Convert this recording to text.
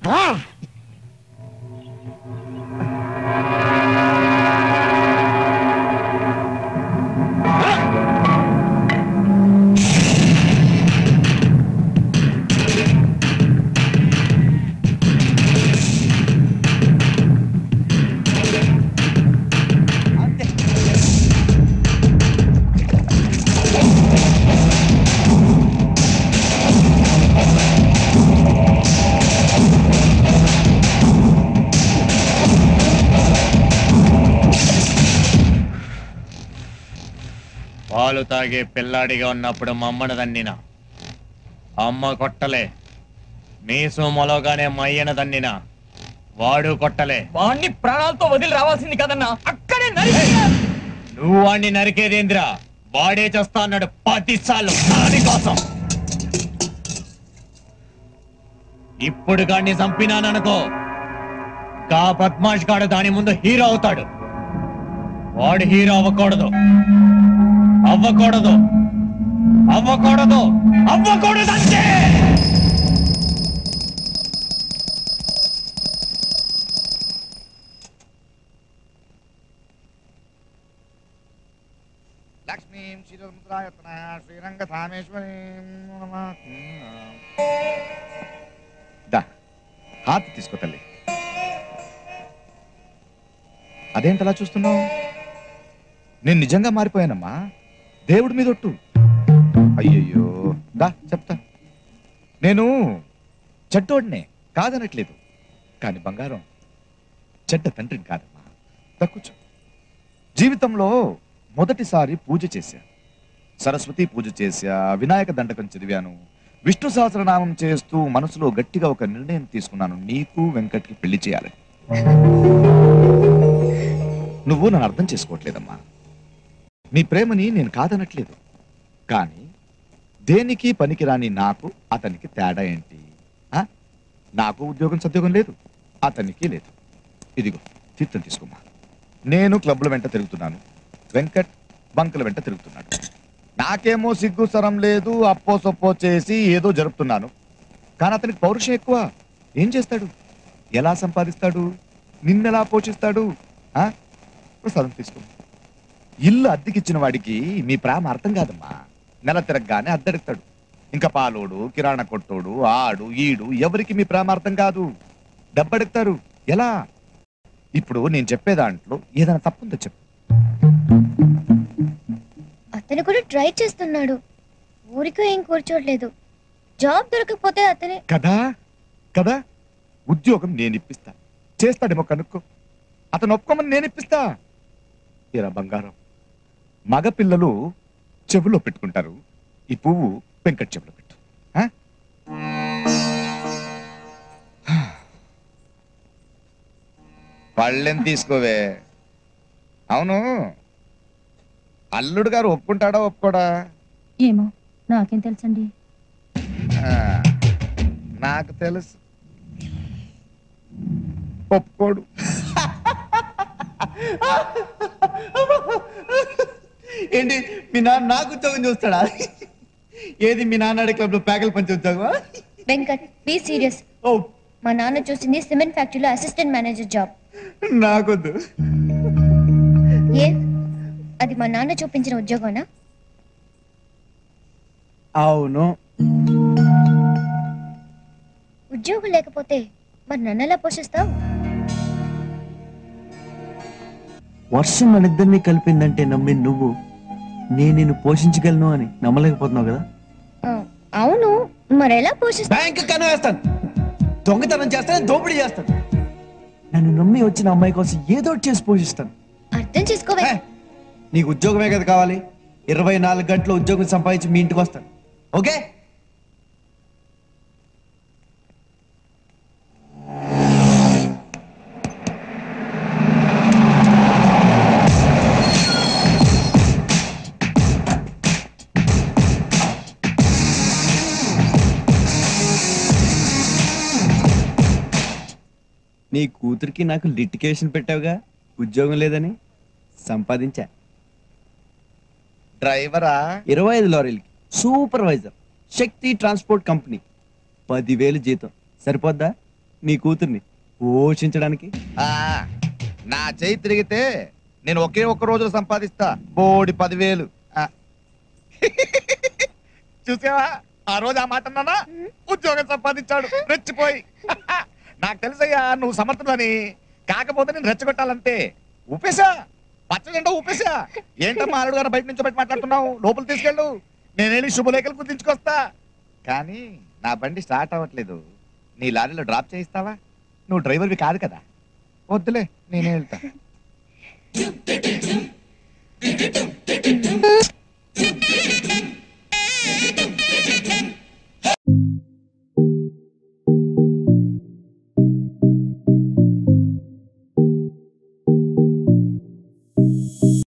పాలు తాగే పిల్లాడిగా ఉన్నప్పుడు మమ్మను దన్నిన అమ్మ కొట్టలే మీసు మొలగానే మయ్యన దన్నిన వాడు కొట్టలే వాణ్ణి ప్రాణాలతో వదిలి రావాల్సింది కదన్నా అక్కడే నరికి నువ్వు వాణ్ణి నరికేదేంద్రా వాడే చేస్తా అన్నాడు పదిసార్లు దాని కోసం ఇప్పుడు గాడిని చంపినాననుకో గా పద్మాష్ గాడు దాని ముందు హీరో అవుతాడు వాడు హీరో అవ్వకూడదు అవ్వకూడదు అవ్వకూడదు అవ్వకూడదు అంతే లక్ష్మీం క్షీరముద్రాయత్న శ్రీరంగధామేశ్వరీం నమః. దా హాత్ తీసుకో తల్లి అదేంటలా చూస్తున్నావు నేను నిజంగా మారిపోయానమ్మా దేవుడి మీద ఒట్టు అయ్యయ్యో దా చెప్తా నేను చెడ్డోడినే కాదనట్లేదు కానీ బంగారం చెడ్డ తండ్రిని కాదమ్మా తక్కువ జీవితంలో మొదటిసారి పూజ చేశా సరస్వతి పూజ చేశా వినాయక దండకం చదివాను విష్ణు సహస్రనామం చేస్తూ మనసులో గట్టిగా ఒక నిర్ణయం తీసుకున్నాను నీకు వెంకట్కి పెళ్లి చేయాలని నువ్వు నన్ను అర్థం చేసుకోవట్లేదమ్మా నీ ప్రేమని నేను కాదనట్లేదు కానీ దేనికి పనికిరాని నాకు అతనికి తేడా ఏంటి ఆ? నాకు ఉద్యోగం సద్యోగం లేదు అతనికి లేదు ఇదిగో తీర్థం తీసుకోమా నేను క్లబ్ల వెంట తిరుగుతున్నాను వెంకట్ బంకుల వెంట తిరుగుతున్నాడు నాకేమో సిగ్గు సరం లేదు అప్పో సొప్పో చేసి ఏదో జరుపుతున్నాను కానీ అతనికి పౌరుషం ఎక్కువ ఏం చేస్తాడు ఎలా సంపాదిస్తాడు నిన్నెలా పోషిస్తాడు ఆ? ప్రసాదం తీసుకో ఇల్లు అద్దెకిచ్చిన వాడికి మీ ప్రేమ అర్థం కాదమ్మా నెల తిరగగానే అద్దెడుతాడు ఇంకా పాలోడు కిరాణా కొట్టోడు ఆడు ఈడు ఎవరికి మీ ప్రేమ అర్థం కాదు డబ్బడుగుతారు ఎలా ఇప్పుడు నేను చెప్పే దాంట్లో ఏదైనా తప్పుందో చెప్పు అతను కూడా ట్రై చేస్తున్నాడు ఊరికే ఏం కూర్చోట్లేదు జాబ్ దొరకకపోతే అతనే కదా కదా ఉద్యోగం నేను ఇప్పిస్తా చేస్తాడేమో కనుక్కో అతను ఒప్పుకోమని నేను ఇప్పిస్తా ఇలా బంగారం మగ పిల్లలు చెవులో పెట్టుకుంటారు ఈ పువ్వు వెంకట్ చెవులో పెట్టు ఆ? పళ్ళెం తీసుకోవే అవును అల్లుడు గారు ఒప్పుకుంటాడా ఒప్పుకోడా ఏమో నాకేం తెలుసండి ఆ, నాకు తెలుసు ఒప్పుకోడు ఏంటి మీ నాన్న నాకు ఉద్యోగం చూస్తాడా ఏది మీ నాన్న క్లబ్ లో ప్యాకల్ పంచి ఉద్యోగం వెంకట్ బీ సీరియస్ ఓ మా నాన్న చూసింది సిమెంట్ ఫ్యాక్టరీలో అసిస్టెంట్ మేనేజర్ జాబ్ నాకొద్దు ఏ అది మా నాన్న చూపించిన ఉద్యోగమా అవును ఉద్యోగం లేకపోతే మరి నన్ను ఎలా పోషిస్తావు వర్షం మన ఇద్దరిని కలిపిందంటే నమ్మి నువ్వు నేను నిన్ను పోషించగలను అని నమ్మలేకపోతున్నావు కదా ఆ, అవును మరి ఎలా పోషిస్తావు బ్యాంక్ కన్నా వేస్తాను దొంగతనం చేస్తాను దోపిడీ చేస్తాను నన్ను నమ్మి వచ్చిన అమ్మాయి కోసం ఏదో ఒకటి చేసి పోషిస్తాను అర్థం చేసుకోవే హే, నీకు ఉద్యోగమే కదా కావాలి ఇరవై నాలుగు గంటలు ఉద్యోగం సంపాదించి మీ ఇంటికి వస్తాను ఓకే నీ కూతురికి నాకు లిటికేషన్ పెట్టావుగా ఉద్యోగం లేదని సంపాదించా డ్రైవరా ఇరవై ఐదు లారీలకి సూపర్వైజర్ శక్తి ట్రాన్స్పోర్ట్ కంపెనీ పదివేలు జీతం సరిపోద్దా నీ కూతుర్ని పోషించడానికి ఆ, నా చేయి తిరిగితే నేను ఒకే ఒక్క రోజులో సంపాదిస్తా బోడి పదివేలు ఆ. చూసావా ఆ రోజు ఆ మాట అన్నానా ఉద్యోగం సంపాదించాడు రెచ్చిపోయి నాకు తెలుసయ్యా నువ్వు సమర్థులని కాకపోతే నేను రెచ్చగొట్టాలంతే ఊపేశా పచ్చజెండా ఊపేశా ఏంటమ్మా అల్లుడు గారు బయట నుంచి బయట మాట్లాడుతున్నావు లోపల తీసుకెళ్ళు నేనేమి శుభలేఖలు గుర్తించుకొస్తా కానీ నా బండి స్టార్ట్ అవ్వట్లేదు నీ లారీలో డ్రాప్ చేయిస్తావా నువ్వు డ్రైవర్వి కాదు కదా వద్దులే నేనే వెళ్తా